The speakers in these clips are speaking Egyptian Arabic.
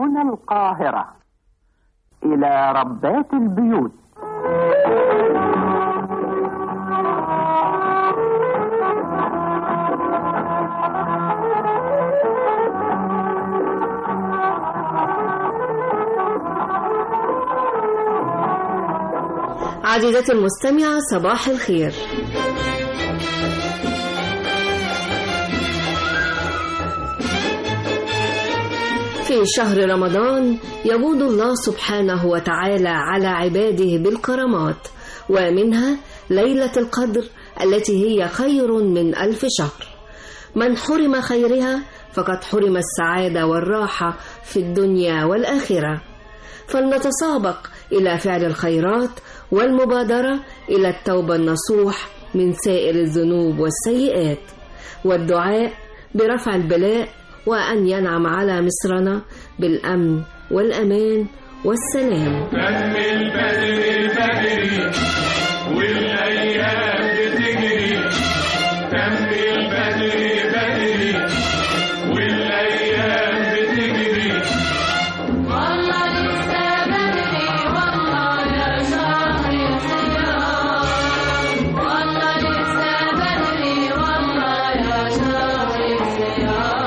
هنا القاهرة إلى ربات البيوت عزيزتي المستمعة صباح الخير في شهر رمضان يجود الله سبحانه وتعالى على عباده بالكرامات ومنها ليلة القدر التي هي خير من ألف شهر من حرم خيرها فقد حرم السعادة والراحة في الدنيا والآخرة فلنتسابق إلى فعل الخيرات والمبادرة إلى التوبة النصوح من سائر الذنوب والسيئات والدعاء برفع البلاء وأن ينعم على مصرنا بالأمن والأمان والسلام دم البدر بدري والايام بتجري دم البدر بدري والايام بتجري والله لسه بدري والله يا شهر صيام والله لسه بدري والله يا شهر صيام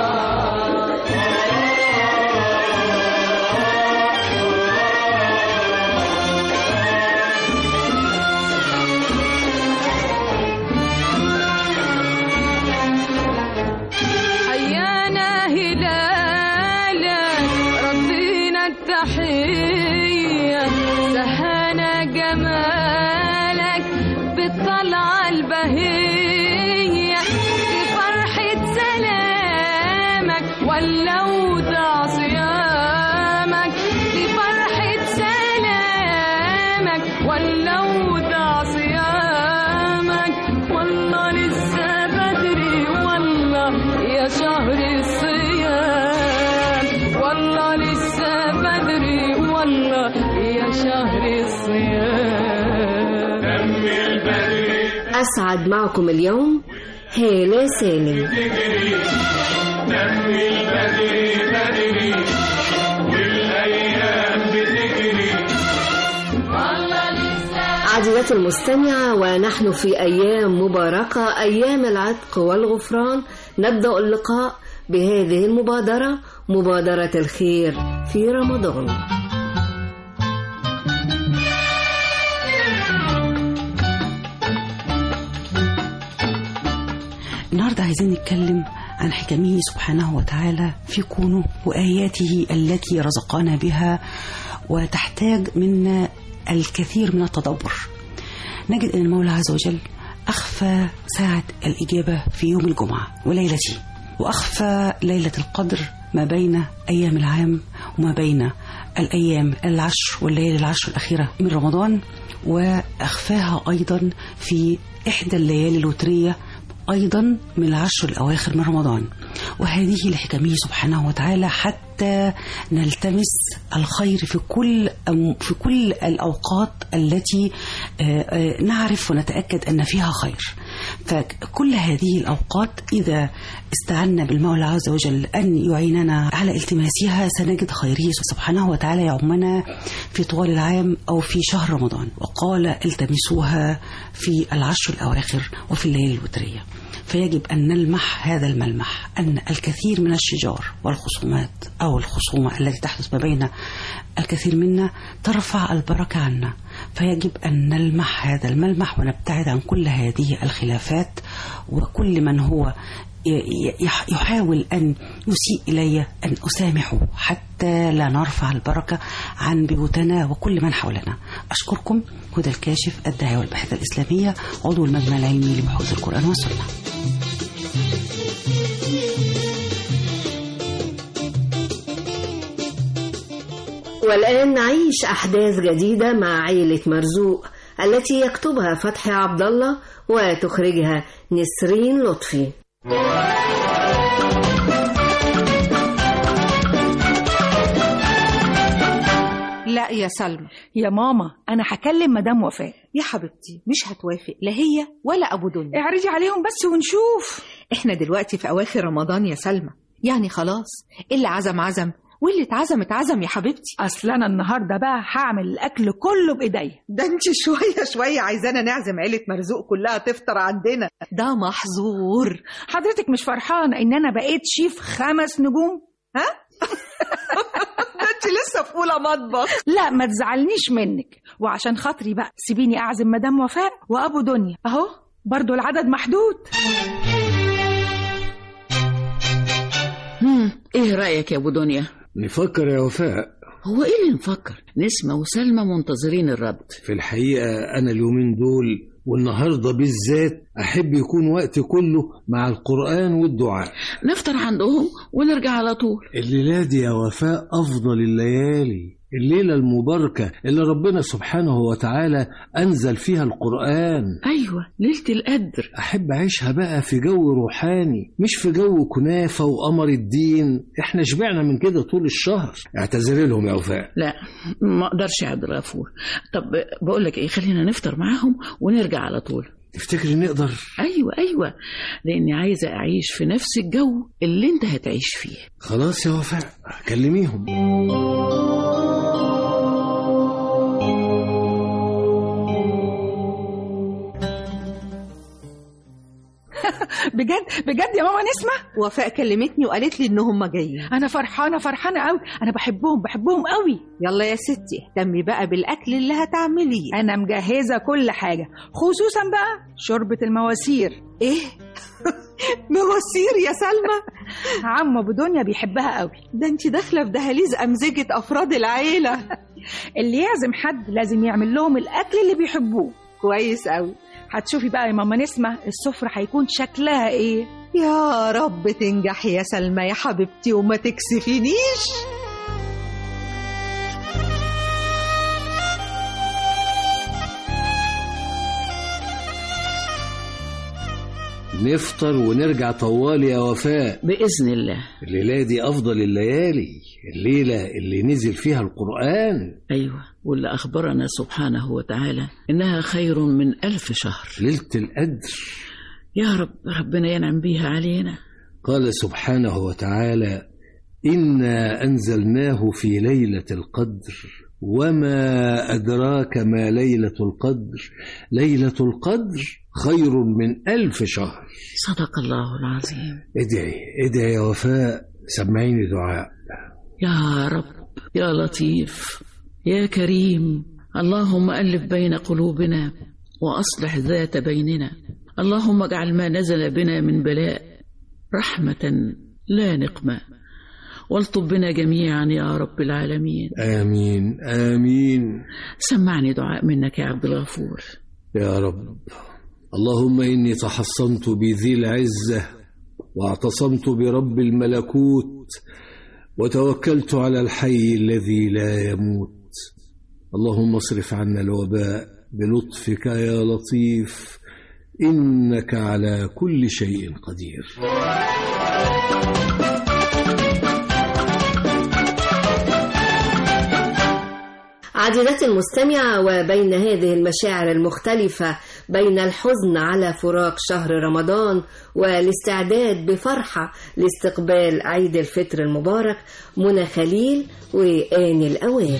حيانا هلالك ردينا التحية سهانا جمالك بالطلعة البهية في فرحة سلامك ولا ودع صيامك في فرحة سلامك ولا ودع صيامك والله لسه بدري والله يا شهر الصيام والله لسه بدري والله يا شهر الصيام دم البدر أسعد معكم اليوم هالة سالم تجري دم البدر بدري والايام بتجري والله لسه عزيزتي المستمعة ونحن في أيام مباركة أيام العتق والغفران نبدأ اللقاء بهذه المبادرة مبادرة الخير في رمضان النهاردة عايزين نتكلم عن حكمه سبحانه وتعالى في كونه وآياته التي رزقنا بها وتحتاج منا الكثير من التدبر نجد أن المولى عز وجل أخفى ساعة الإجابة في يوم الجمعة وليلته وأخفى ليلة القدر ما بين أيام العام وما بين الأيام العشر والليالي العشر الأخيرة من رمضان وأخفاها أيضا في إحدى الليالي الوترية أيضا من العشر الأواخر من رمضان وهذه لحكمه سبحانه وتعالى حتى نلتمس الخير في كل في كل الأوقات التي آه، آه، نعرف ونتأكد أن فيها خير فكل هذه الأوقات إذا استعنا بالمولى عز وجل أن يعيننا على التماسها سنجد خيره سبحانه وتعالى يعمنا في طوال العام أو في شهر رمضان وقال التمسوها في العشر الأواخر وفي الليل الوترية فيجب أن نلمح هذا الملمح أن الكثير من الشجار والخصومات أو الخصومة التي تحدث ما بين الكثير منا ترفع البركة عنا فيجب أن نلمح هذا الملمح ونبتعد عن كل هذه الخلافات وكل من هو يح- يحاول أن يسيء إلي أن أسامحه حتى لا نرفع البركة عن بيوتنا وكل من حولنا أشكركم هدى الكاشف الداعية والباحثة الإسلامية عضو المجمع العلمي لبحوث القرآن والسنة والآن نعيش أحداث جديدة مع عيلة مرزوق التي يكتبها فتحي عبد الله وتخرجها نسرين لطفي لا يا سلمى يا ماما انا هكلم مدام وفاء يا حبيبتي مش هتوافق لا هي ولا ابو دنيا اعرضي عليهم بس ونشوف احنا دلوقتي في اواخر رمضان يا سلمى يعني خلاص اللي عزم عزم واللي اتعزم اتعزم يا حبيبتي اصل انا النهارده بقى هعمل الاكل كله بايديا ده انت شوية شوية عايزانا نعزم عيلة مرزوق كلها تفطر عندنا ده محظور حضرتك مش فرحانه ان انا بقيت شيف خمس نجوم ده انت لسه في أولى مطبخ لا ما تزعلنيش منك وعشان خاطري بقى سيبيني اعزم مدام وفاء وابو دنيا اهو برضو العدد محدود هم ايه رأيك يا ابو دنيا نفكر يا وفاء هو ايه اللي نفكر نسمة وسلمى منتظرين الرد في الحقيقة أنا اليومين دول والنهاردة بالذات أحب يكون وقت كله مع القرآن والدعاء نفطر عندهم ونرجع على طول الليلة دي يا وفاء أفضل الليالي الليلة المباركة اللي ربنا سبحانه وتعالى أنزل فيها القرآن ايوه ليلة القدر أحب أعيشها بقى في جو روحاني مش في جو كنافة وقمر الدين إحنا شبعنا من كده طول الشهر اعتذري لهم يا وفاء لا ما اقدرش يا عبد الغفور طب بقول لك ايه خلينا نفطر معاهم ونرجع على طول تفتكري نقدر ايوه ايوه لاني عايزه اعيش في نفس الجو اللي انت هتعيش فيه خلاص يا وفاء كلميهم بجد بجد يا ماما نسمة وفاء كلمتني وقالت لي إن هم جايين انا فرحانه فرحانه قوي انا بحبهم بحبهم قوي يلا يا ستي اهتمي بقى بالأكل اللي هتعمليه انا مجهزه كل حاجه خصوصا بقى شوربه المواسير إيه؟ مواسير يا سلمى عم ابو دنيا بيحبها قوي ده انت داخلة في دهاليز أمزجة أفراد العيلة اللي يعزم حد لازم يعمل لهم الاكل اللي بيحبوه كويس أوي هتشوفي بقى يا ماما نسمة السفرة هيكون شكلها ايه يا رب تنجح يا سلمى يا حبيبتي وما تكسفينيش نفطر ونرجع طوال يا وفاء باذن الله الليلة دي أفضل الليالي الليلة اللي نزل فيها القرآن ايوه واللي اخبرنا سبحانه وتعالى انها خير من الف شهر ليلة القدر يا رب ربنا ينعم بيها علينا قال سبحانه وتعالى إنا أنزلناه في ليلة القدر وما أدراك ما ليلة القدر ليلة القدر خير من ألف شهر صدق الله العظيم ادعي ادعي يا وفاء سمعيني دعاء يا رب يا لطيف يا كريم اللهم ألف بين قلوبنا وأصلح ذات بيننا اللهم اجعل ما نزل بنا من بلاء رحمة لا نقمة والطب بنا جميعا يا رب العالمين آمين آمين سمعني دعاء منك يا عبد الغفور يا رب اللهم إني تحصنت بذي العزة واعتصمت برب الملكوت وتوكلت على الحي الذي لا يموت اللهم اصرف عنا الوباء بلطفك يا لطيف إنك على كل شيء قدير عزيزتي المستمعة وبين هذه المشاعر المختلفة بين الحزن على فراق شهر رمضان والاستعداد بفرحة لاستقبال عيد الفطر المبارك منى خليل وآن الأوان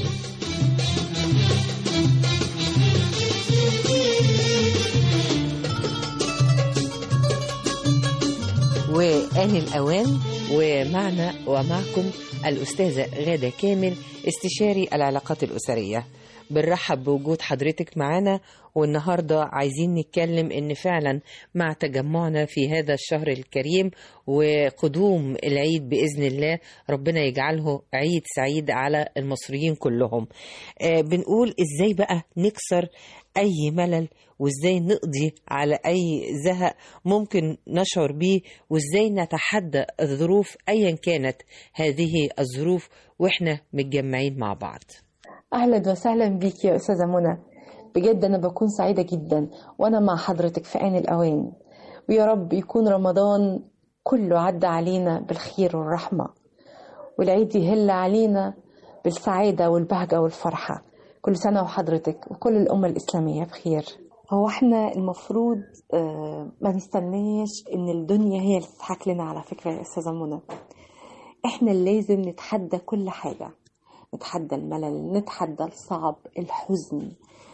وآن الأوان ومعنا ومعكم الأستاذة غادة كامل استشاري العلاقات الأسرية بنرحب بوجود حضرتك معنا والنهاردة عايزين نتكلم إن فعلا مع تجمعنا في هذا الشهر الكريم وقدوم العيد بإذن الله ربنا يجعله عيد سعيد على المصريين كلهم آه بنقول إزاي بقى نكسر أي ملل وإزاي نقضي على أي زهق ممكن نشعر بيه وإزاي نتحدى الظروف أيا كانت هذه الظروف وإحنا متجمعين مع بعض أهلا وسهلا بيك يا أستاذة منى بجد أنا بكون سعيدة جدا وأنا مع حضرتك في آن الأوان ويا رب يكون رمضان كله عدى علينا بالخير والرحمة والعيد يهل علينا بالسعادة والبهجة والفرحة كل سنة وحضرتك وكل الأمة الإسلامية بخير هو احنا المفروض آه، ما نستناش ان الدنيا هي اللي تضحك لنا على فكرة يا أستاذة منى احنا اللي لازم نتحدى كل حاجة نتحدى الملل نتحدى الصعب الحزن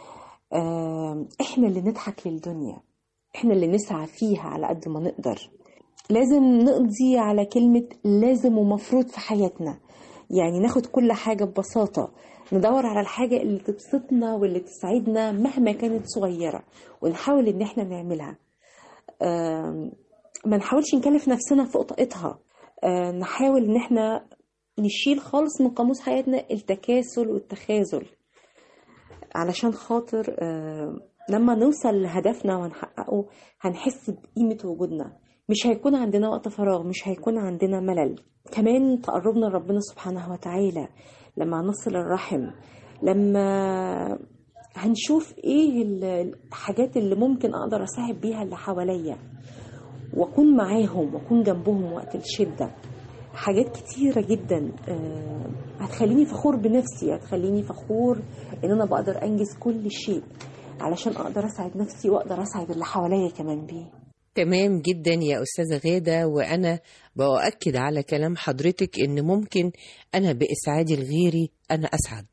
آم، احنا اللي نضحك للدنيا احنا اللي نسعى فيها على قد ما نقدر لازم نقضي على كلمة لازم ومفروض في حياتنا يعني ناخد كل حاجة ببساطة ندور على الحاجة اللي تبسطنا واللي تسعدنا مهما كانت صغيرة ونحاول ان احنا نعملها آم، ما نحاولش نكلف نفسنا فوق طاقتها آه، نحاول ان احنا نشيل خالص من قاموس حياتنا التكاسل والتخاذل علشان خاطر آه، لما نوصل لهدفنا ونحققه هنحس بقيمة وجودنا مش هيكون عندنا وقت فراغ مش هيكون عندنا ملل كمان تقربنا لربنا سبحانه وتعالى لما نصل الرحم لما هنشوف ايه ال- الحاجات اللي ممكن اقدر اساعد بيها اللي حواليا واكون معاهم واكون جنبهم وقت الشده حاجات كتيرة جدا آه، هتخليني فخور بنفسي هتخليني فخور ان انا بقدر انجز كل شيء علشان اقدر اسعد نفسي واقدر اسعد اللي حواليا كمان بيه تمام جدا يا أستاذة غادة وأنا بأكد على كلام حضرتك إن ممكن أنا بإسعادي لغيري أنا أسعد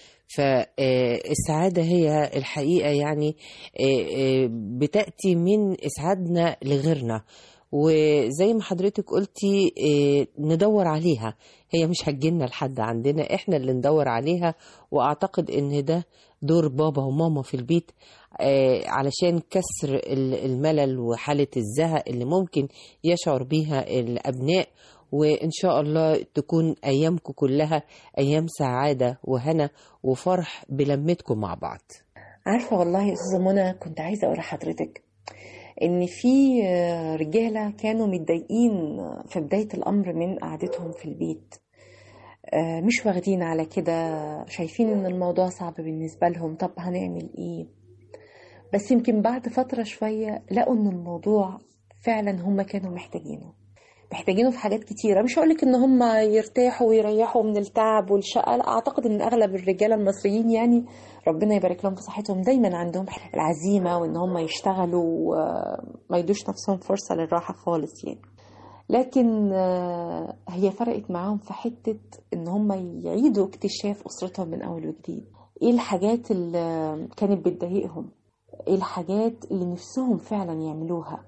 فالسعادة هي الحقيقة يعني آه، آه، بتأتي من إسعادنا لغيرنا وزي ما حضرتك قلتي آه، ندور عليها هي مش هتجيلنا لحد عندنا احنا اللي ندور عليها واعتقد ان ده دور بابا وماما في البيت آه، علشان كسر ال- الملل وحالة الزهق اللي ممكن يشعر بيها الأبناء وإن شاء الله تكون أيامكم كلها أيام سعادة وهنا وفرح بلمتكم مع بعض عارفة والله يا أستاذة منى كنت عايزة أقول لحضرتك إن في آه، رجالة كانوا متضايقين في بداية الأمر من قعدتهم في البيت آه، مش واخدين على كده شايفين إن الموضوع صعب بالنسبة لهم طب هنعمل إيه بس يمكن بعد فترة شوية لقوا إن الموضوع فعلا هم كانوا محتاجينه محتاجينه في حاجات كتيرة مش هقولك إن هم يرتاحوا ويريحوا من التعب والشقة لا أعتقد إن أغلب الرجالة المصريين يعني ربنا يبارك لهم في صحتهم دايما عندهم العزيمة وإن هم يشتغلوا وما يدوش نفسهم فرصة للراحة خالص يعني لكن آه، هي فرقت معاهم في حتة إن هم يعيدوا اكتشاف أسرتهم من أول وجديد إيه الحاجات اللي كانت بتضايقهم إيه الحاجات اللي نفسهم فعلا يعملوها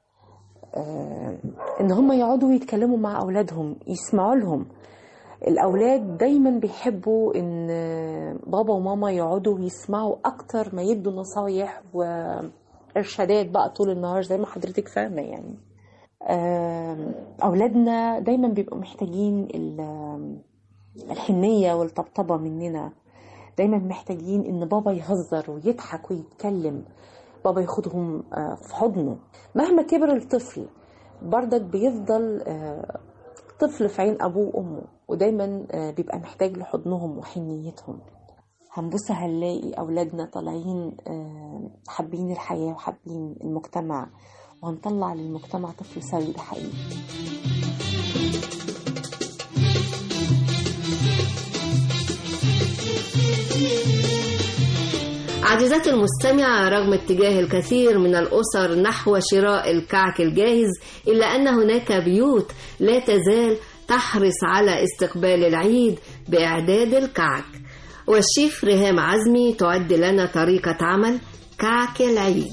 آه، ان هم يقعدوا يتكلموا مع اولادهم يسمعوا لهم الاولاد دايما بيحبوا ان بابا وماما يقعدوا يسمعوا اكتر ما يدوا نصايح وارشادات بقى طول النهار زي ما حضرتك فاهمه يعني آم، اولادنا دايما بيبقوا محتاجين ال- الحنيه والطبطبه مننا دايما محتاجين ان بابا يهزر ويضحك ويتكلم بابا ياخدهم آه، في حضنه مهما كبر الطفل بردك بيفضل آه، طفل في عين ابوه وامه ودايما آه، بيبقى محتاج لحضنهم وحنيتهم هنبص هنلاقي اولادنا طالعين آه، حابين الحياه وحابين المجتمع وهنطلع للمجتمع طفل سوي ده حقيقي عزيزاتي المستمعة رغم اتجاه الكثير من الأسر نحو شراء الكعك الجاهز إلا أن هناك بيوت لا تزال تحرص على استقبال العيد بإعداد الكعك والشيف ريهام عزمي تعد لنا طريقة عمل كعك العيد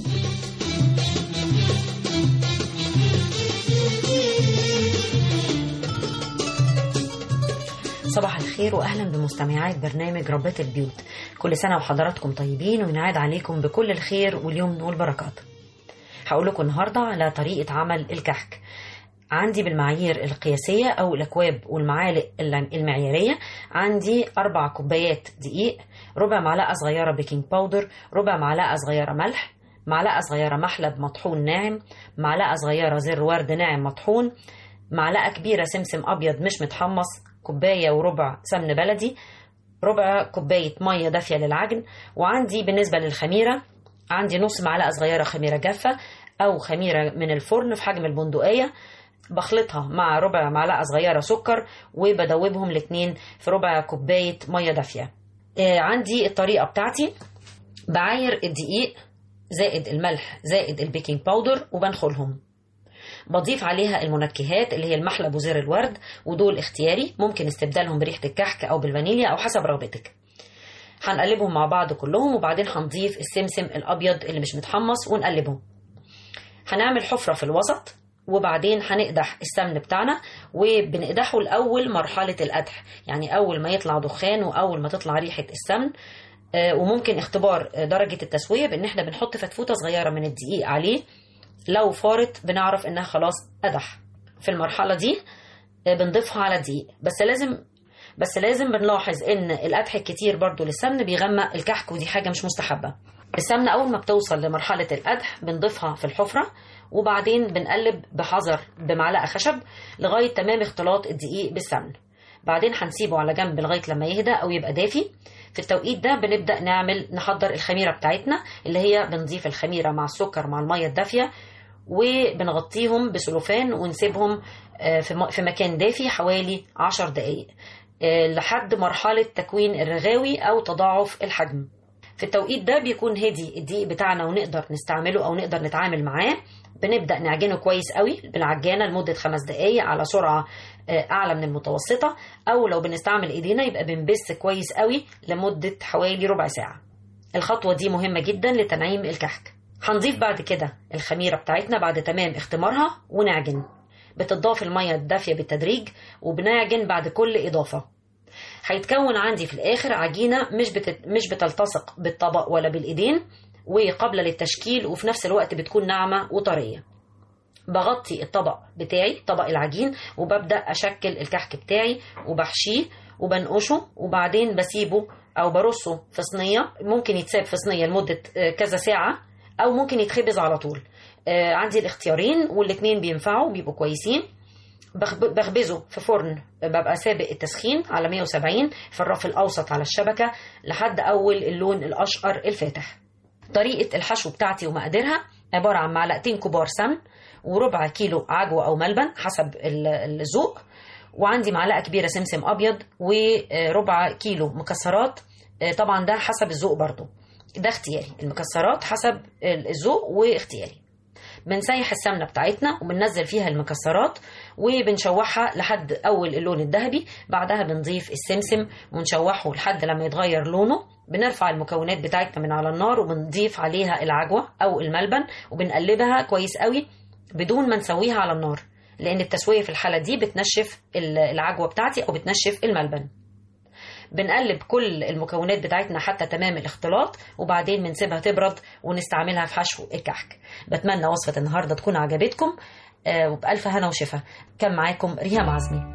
صباح الخير واهلا بمستمعات برنامج ربات البيوت كل سنه وحضراتكم طيبين وينعاد عليكم بكل الخير واليمن والبركات هقول لكم النهارده على طريقه عمل الكحك عندي بالمعايير القياسيه او الاكواب والمعالق المعياريه عندي اربع كوبايات دقيق ربع معلقه صغيره بيكنج باودر ربع معلقه صغيره ملح معلقه صغيره محلب مطحون ناعم معلقه صغيره زر ورد ناعم مطحون معلقه كبيره سمسم ابيض مش متحمص كوبايه وربع سمن بلدي ربع كوبايه ميه دافيه للعجن وعندي بالنسبه للخميره عندي نص معلقه صغيره خميره جافه او خميره من الفرن في حجم البندقيه بخلطها مع ربع معلقه صغيره سكر وبدوبهم الاتنين في ربع كوبايه ميه دافيه آه عندي الطريقه بتاعتي بعاير الدقيق زائد الملح زائد البيكنج باودر وبنخلهم بضيف عليها المنكهات اللي هي المحلب وزر الورد ودول اختياري ممكن استبدالهم بريحة الكحك أو بالفانيليا أو حسب رغبتك هنقلبهم مع بعض كلهم وبعدين هنضيف السمسم الأبيض اللي مش متحمص ونقلبهم هنعمل حفرة في الوسط وبعدين هنقدح السمن بتاعنا وبنقدحه الأول مرحلة القدح يعني أول ما يطلع دخان وأول ما تطلع ريحة السمن آه، وممكن اختبار آه، درجة التسوية بإن احنا بنحط فتفوتة صغيرة من الدقيق عليه لو فارت بنعرف إنها خلاص قدح في المرحلة دي آه، بنضيفها على الدقيق بس لازم بس لازم بنلاحظ ان القدح الكتير برضو للسمن بيغمق الكحك ودي حاجة مش مستحبة السمنة أول ما بتوصل لمرحلة القدح بنضيفها في الحفرة وبعدين بنقلب بحذر بمعلقة خشب لغاية تمام اختلاط الدقيق بالسمن بعدين هنسيبه على جنب لغاية لما يهدى أو يبقى دافي في التوقيت ده بنبدأ نعمل نحضر الخميرة بتاعتنا اللي هي بنضيف الخميرة مع السكر مع المية الدافية وبنغطيهم بسلوفان ونسيبهم آه، في م- في مكان دافي حوالي 10 دقايق آه، لحد مرحلة تكوين الرغاوي أو تضاعف الحجم في التوقيت ده بيكون هدي الدقيق بتاعنا ونقدر نستعمله أو نقدر نتعامل معاه بنبدأ نعجنه كويس قوي بالعجانة لمدة خمس دقايق على سرعة آه، أعلى من المتوسطة أو لو بنستعمل إيدينا يبقى بنبس كويس قوي لمدة حوالي ربع ساعة الخطوة دي مهمة جدا لتنعيم الكحك هنضيف بعد كده الخميرة بتاعتنا بعد تمام اختمارها ونعجن بتضاف المية الدافية بالتدريج وبنعجن بعد كل إضافة هيتكون عندي في الآخر عجينة مش بتت... مش بتلتصق بالطبق ولا بالإيدين وقابلة للتشكيل وفي نفس الوقت بتكون ناعمة وطرية بغطي الطبق بتاعي طبق العجين وببدأ أشكل الكحك بتاعي وبحشيه وبنقشه وبعدين بسيبه أو برصه في صينية ممكن يتساب في صينية لمدة آه، كذا ساعة أو ممكن يتخبز على طول آه، عندي الاختيارين والاتنين بينفعوا بيبقوا كويسين بخب- بخبزه في فرن ببقى سابق التسخين على 170 في الرف الأوسط على الشبكة لحد أول اللون الأشقر الفاتح طريقة الحشو بتاعتي ومقاديرها عبارة عن معلقتين كبار سمن وربع كيلو عجوة أو ملبن حسب ال- الذوق وعندي معلقة كبيرة سمسم أبيض وربع كيلو مكسرات آه، طبعا ده حسب الذوق برضو ده اختياري المكسرات حسب الذوق واختياري بنسيح السمنه بتاعتنا وبننزل فيها المكسرات وبنشوحها لحد اول اللون الذهبي بعدها بنضيف السمسم ونشوحه لحد لما يتغير لونه بنرفع المكونات بتاعتنا من على النار وبنضيف عليها العجوه او الملبن وبنقلبها كويس قوي بدون ما نسويها على النار لان التسويه في الحاله دي بتنشف ال- العجوه بتاعتي او بتنشف الملبن بنقلب كل المكونات بتاعتنا حتى تمام الاختلاط وبعدين بنسيبها تبرد ونستعملها في حشو الكحك بتمنى وصفة النهاردة تكون عجبتكم آه، وبألف هنا وشفا كان معاكم ريهام عزمي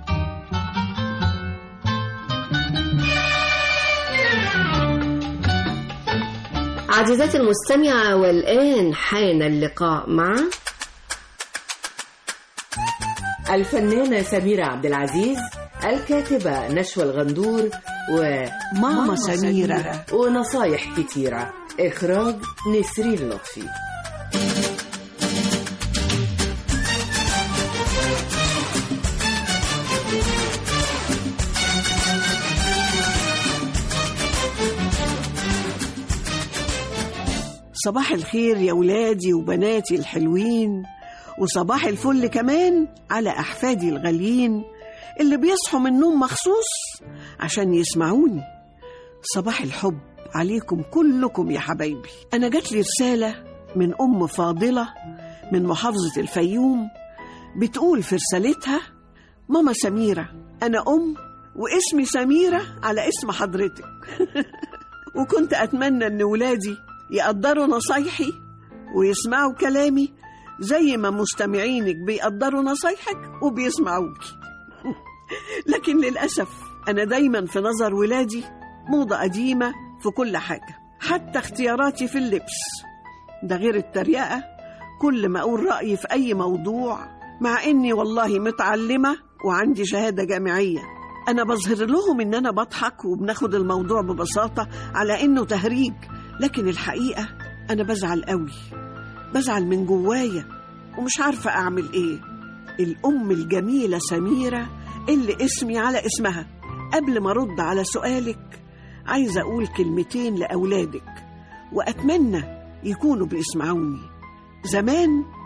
عزيزاتي المستمعة والآن حان اللقاء مع الفنانة سميرة عبد العزيز الكاتبة نشوى الغندور وماما سميرة ونصايح كتيرة إخراج نسرين لطفي صباح الخير يا ولادي وبناتي الحلوين وصباح الفل كمان على أحفادي الغاليين اللي بيصحوا من النوم مخصوص عشان يسمعوني صباح الحب عليكم كلكم يا حبايبي أنا جات لي رسالة من أم فاضلة من محافظة الفيوم بتقول في رسالتها ماما سميرة أنا أم واسمي سميرة على اسم حضرتك وكنت أتمنى إن ولادي يقدروا نصايحي ويسمعوا كلامي زي ما مستمعينك بيقدروا نصايحك وبيسمعوكي لكن للأسف أنا دايما في نظر ولادي موضة قديمة في كل حاجة حتى اختياراتي في اللبس ده غير التريقة كل ما أقول رأيي في أي موضوع مع إني والله متعلمة وعندي شهادة جامعية أنا بظهر لهم إن أنا بضحك وبناخد الموضوع ببساطة على إنه تهريج لكن الحقيقة أنا بزعل قوي بزعل من جوايا ومش عارفة أعمل إيه الأم الجميلة سميرة اللي اسمي على اسمها قبل ما أرد على سؤالك عايزة أقول كلمتين لأولادك وأتمنى يكونوا بيسمعوني زمان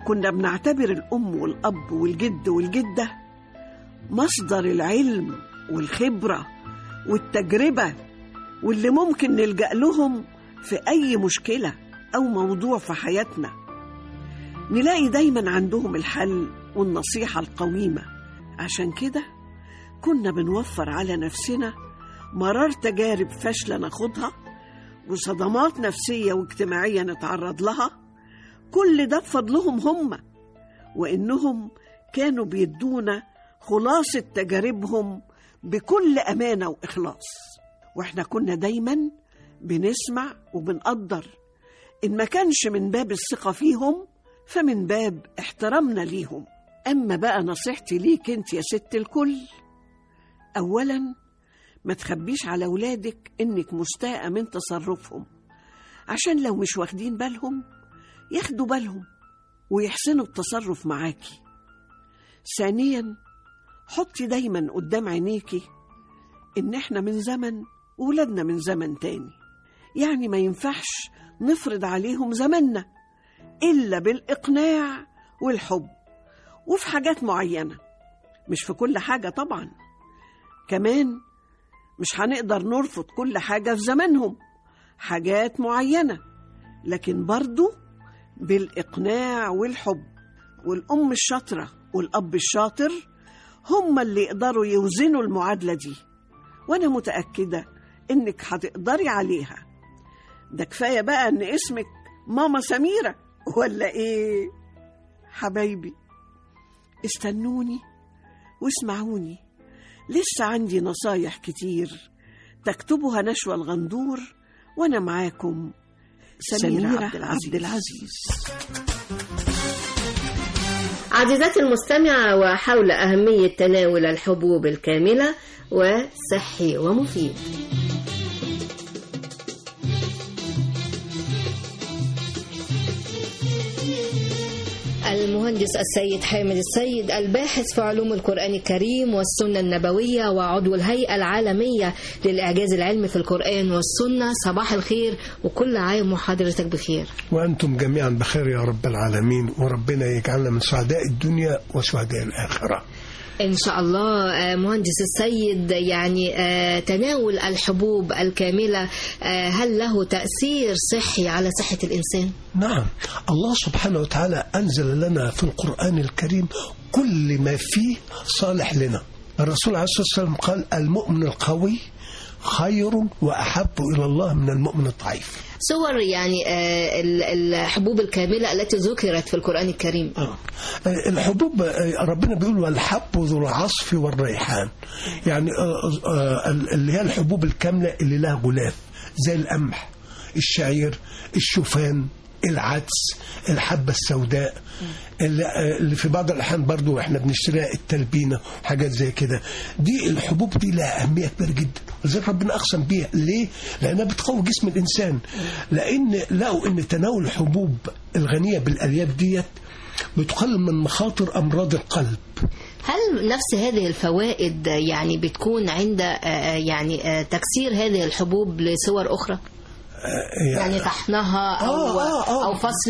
كنا بنعتبر الأم والأب والجد والجدة مصدر العلم والخبرة والتجربة واللي ممكن نلجأ لهم في أي مشكلة أو موضوع في حياتنا نلاقي دايما عندهم الحل والنصيحة القويمة عشان كده كنا بنوفر على نفسنا مرار تجارب فاشلة ناخدها وصدمات نفسية واجتماعية نتعرض لها كل ده بفضلهم هم وإنهم كانوا بيدونا خلاصة تجاربهم بكل أمانة وإخلاص وإحنا كنا دايما بنسمع وبنقدر إن ما كانش من باب الثقة فيهم فمن باب احترامنا ليهم أما بقى نصيحتي ليك أنت يا ست الكل أولا ما تخبيش على ولادك إنك مستاءة من تصرفهم عشان لو مش واخدين بالهم ياخدوا بالهم ويحسنوا التصرف معاكي ثانيا حطي دايما قدام عينيكي إن إحنا من زمن وولادنا من زمن تاني يعني ما ينفعش نفرض عليهم زمننا إلا بالإقناع والحب وفي حاجات معينة مش في كل حاجة طبعا كمان مش هنقدر نرفض كل حاجة في زمانهم حاجات معينة لكن برضو بالإقناع والحب والأم الشاطرة والأب الشاطر هم اللي يقدروا يوزنوا المعادلة دي وأنا متأكدة إنك هتقدري عليها ده كفاية بقى إن اسمك ماما سميرة ولا إيه حبايبي استنوني واسمعوني لسه عندي نصايح كتير تكتبها نشوى الغندور وأنا معاكم سميرة, سميرة عبد العزيز, عبد العزيز. عزيزاتي المستمعة وحول أهمية تناول الحبوب الكاملة وصحي ومفيد المهندس السيد حامد السيد الباحث في علوم القرآن الكريم والسنة النبوية وعضو الهيئة العالمية للإعجاز العلمي في القرآن والسنة صباح الخير وكل عام وحضرتك بخير وأنتم جميعا بخير يا رب العالمين وربنا يجعلنا من سعداء الدنيا وسعداء الآخرة إن شاء الله مهندس السيد يعني تناول الحبوب الكاملة هل له تأثير صحي على صحة الإنسان؟ نعم الله سبحانه وتعالى أنزل لنا في القرآن الكريم كل ما فيه صالح لنا الرسول عليه الصلاة والسلام قال المؤمن القوي خير وأحب إلى الله من المؤمن الضعيف صور يعني الحبوب الكاملة التي ذكرت في القرآن الكريم الحبوب ربنا بيقول والحب ذو العصف والريحان يعني اللي هي الحبوب الكاملة اللي لها غلاف زي القمح الشعير الشوفان العدس الحبة السوداء اللي في بعض الأحيان برضو احنا بنشتريها التلبينة وحاجات زي كده دي الحبوب دي لها أهمية كبيرة جدا ولذلك ربنا أقسم بيها ليه؟ لأنها بتقوي جسم الإنسان لأن لقوا إن تناول الحبوب الغنية بالألياف ديت بتقلل من مخاطر أمراض القلب هل نفس هذه الفوائد يعني بتكون عند يعني تكسير هذه الحبوب لصور أخرى؟ يعني طحنها او آه آه آه او فصل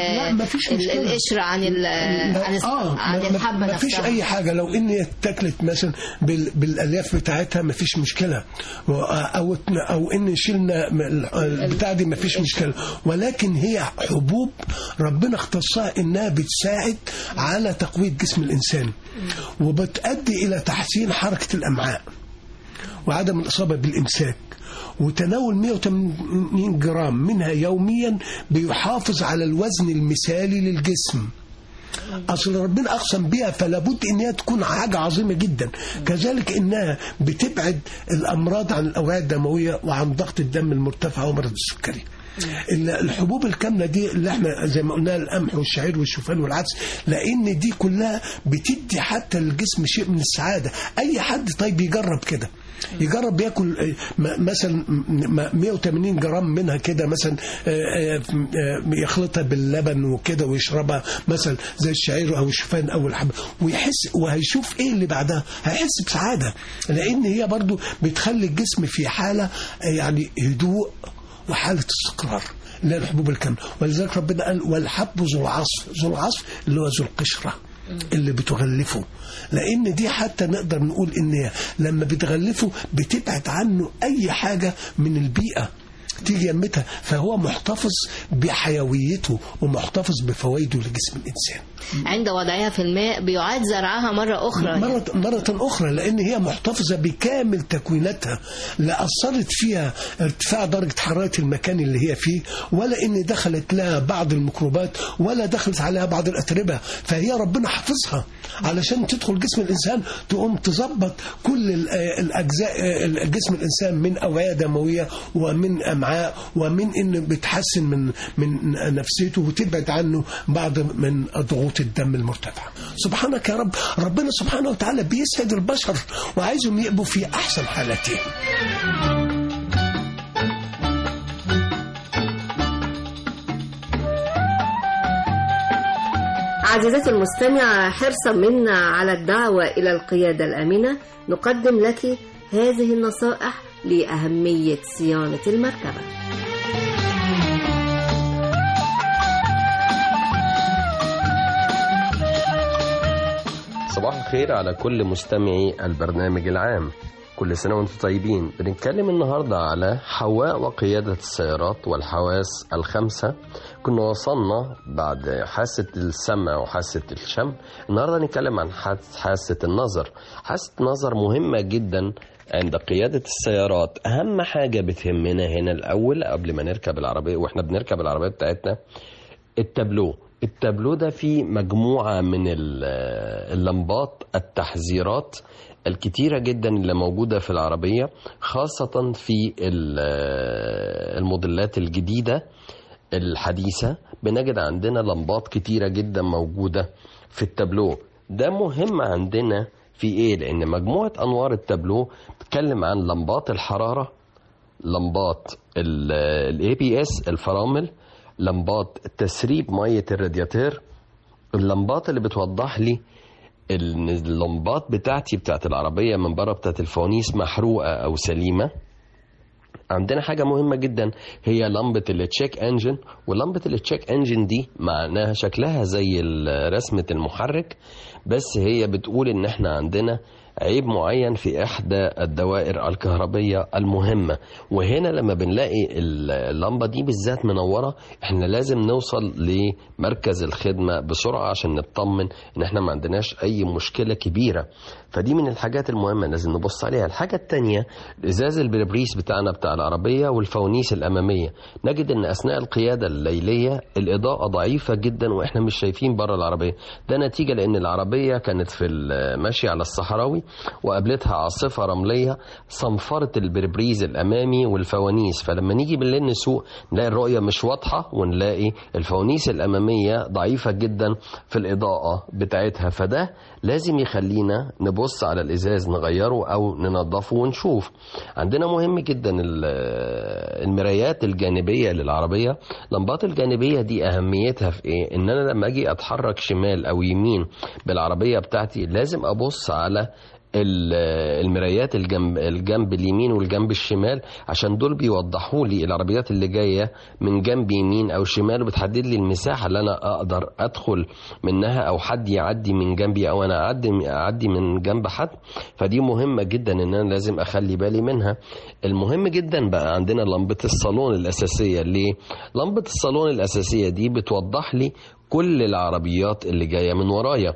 القشر عن ال عن, آه عن الحبه ما نفسها فيش اي حاجه لو ان اتاكلت مثلا بال بالالياف بتاعتها ما فيش مشكله او او ان شلنا البتاع دي ما فيش مشكله ولكن هي حبوب ربنا اختصها انها بتساعد على تقويه جسم الانسان وبتؤدي الى تحسين حركه الامعاء وعدم الاصابه بالامساك وتناول 180 جرام منها يوميا بيحافظ على الوزن المثالي للجسم اصل ربنا اقسم بها فلا بد ان هي تكون حاجه عظيمه جدا كذلك انها بتبعد الامراض عن الاوعيه الدمويه وعن ضغط الدم المرتفع ومرض السكري الحبوب الكاملة دي اللي احنا زي ما قلنا القمح والشعير والشوفان والعدس لأن دي كلها بتدي حتى للجسم شيء من السعادة أي حد طيب يجرب كده يجرب ياكل مثلا 180 جرام منها كده مثلا يخلطها باللبن وكده ويشربها مثلا زي الشعير او الشوفان او الحب ويحس وهيشوف ايه اللي بعدها هيحس بسعاده لان هي برضو بتخلي الجسم في حاله يعني هدوء وحاله استقرار اللي هي الحبوب الكامله ولذلك ربنا قال والحب ذو العصف ذو العصف اللي هو ذو القشره اللي بتغلفه لان دي حتى نقدر نقول ان هي لما بتغلفه بتبعد عنه اي حاجه من البيئه تيجي يمتها فهو محتفظ بحيويته ومحتفظ بفوائده لجسم الانسان عند وضعها في الماء بيعاد زرعها مرة أخرى مرة, مرة أخرى لأن هي محتفظة بكامل تكويناتها لا أثرت فيها ارتفاع درجة حرارة المكان اللي هي فيه ولا إن دخلت لها بعض الميكروبات ولا دخلت عليها بعض الأتربة فهي ربنا حافظها علشان تدخل جسم الإنسان تقوم تظبط كل ال- الأجزاء جسم الإنسان من أوعية دموية ومن أمعاء ومن إن بتحسن من من نفسيته وتبعد عنه بعض من ضغوط الدم المرتفعة سبحانك يا رب ربنا سبحانه وتعالى بيسعد البشر وعايزهم يبقوا في أحسن حالاتهم عزيزتي المستمعة حرصا منا على الدعوة إلى القيادة الآمنة نقدم لك هذه النصائح لأهمية صيانة المركبة صباح الخير على كل مستمعي البرنامج العام كل سنة وانتم طيبين بنتكلم النهاردة على حواء وقيادة السيارات والحواس الخمسة كنا وصلنا بعد حاسة السمع وحاسة الشم النهاردة نتكلم عن حاس- حاسة النظر حاسة النظر مهمة جدا عند قيادة السيارات أهم حاجة بتهمنا هنا الأول قبل ما نركب العربية وإحنا بنركب العربية بتاعتنا التابلو التابلو ده فيه مجموعة من ال- اللمبات التحذيرات الكتيرة جدا اللي موجودة في العربية خاصة في ال- الموديلات الجديدة الحديثة بنجد عندنا لمبات كتيرة جدا موجودة في التابلو ده مهم عندنا في ايه لان مجموعة انوار التابلو بتتكلم عن لمبات الحرارة لمبات الاي بي اس الفرامل لمبات تسريب ميه الرادياتير اللمبات اللي بتوضح لي ان اللمبات بتاعتي بتاعت العربيه من بره بتاعت الفوانيس محروقه او سليمه عندنا حاجة مهمة جدا هي لمبة التشيك انجن ولمبة التشيك انجن دي معناها شكلها زي ال- رسمة المحرك بس هي بتقول ان احنا عندنا عيب معين في احدى الدوائر الكهربية المهمة وهنا لما بنلاقي اللمبة دي بالذات منورة احنا لازم نوصل لمركز الخدمة بسرعة عشان نطمن ان احنا ما عندناش اي مشكلة كبيرة فدي من الحاجات المهمة لازم نبص عليها الحاجة التانية ازاز البربريس بتاعنا بتاع العربية والفوانيس الامامية نجد ان اثناء القيادة الليلية الاضاءة ضعيفة جدا واحنا مش شايفين بره العربية ده نتيجة لان العربية كانت في ال- ماشية على الصحراوي وقابلتها عاصفة رملية صنفرت البربريز الامامي والفوانيس فلما نيجي بالليل نسوق نلاقي الرؤية مش واضحة ونلاقي الفوانيس الامامية ضعيفة جدا في الاضاءة بتاعتها فده لازم يخلينا نبص على الازاز نغيره او ننظفه ونشوف عندنا مهم جدا ال- المرايات الجانبيه للعربيه لمبات الجانبيه دي اهميتها في ايه ان انا لما اجي اتحرك شمال او يمين بالعربيه بتاعتي لازم ابص على ال- المرايات الجنب الجنب اليمين والجنب الشمال عشان دول بيوضحوا لي العربيات اللي جايه من جنب يمين او شمال وبتحدد لي المساحه اللي انا اقدر ادخل منها او حد يعدي من جنبي او انا اعدي اعدي من جنب حد فدي مهمه جدا ان انا لازم اخلي بالي منها المهم جدا بقى عندنا لمبه الصالون الاساسيه ليه لمبه الصالون الاساسيه دي بتوضح لي كل العربيات اللي جايه من ورايا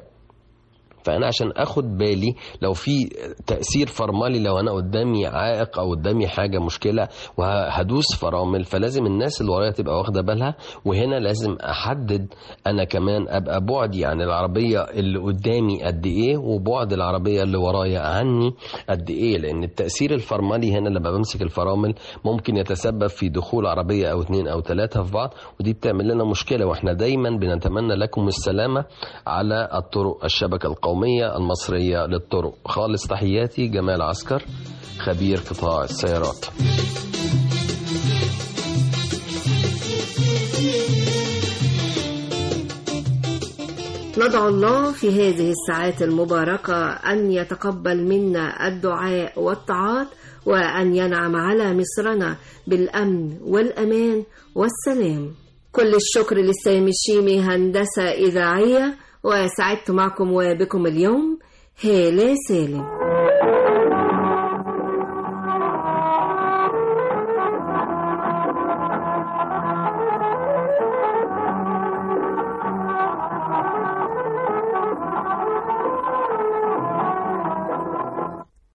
فانا عشان اخد بالي لو في تاثير فرملي لو انا قدامي عائق او قدامي حاجه مشكله وهدوس فرامل فلازم الناس اللي ورايا تبقى واخده بالها وهنا لازم احدد انا كمان ابقى بعدي عن العربيه اللي قدامي قد ايه وبعد العربيه اللي ورايا عني قد ايه لان التاثير الفرملي هنا لما بمسك الفرامل ممكن يتسبب في دخول عربيه او اتنين او ثلاثه في بعض ودي بتعمل لنا مشكله واحنا دايما بنتمنى لكم السلامه على الطرق الشبكه القوميه المصريه للطرق خالص تحياتي جمال عسكر خبير قطاع السيارات ندعو الله في هذه الساعات المباركة أن يتقبل منا الدعاء والطاعات وأن ينعم على مصرنا بالأمن والأمان والسلام كل الشكر للسامي الشيمي هندسة إذاعية وسعدت معكم وبكم اليوم هالة سالم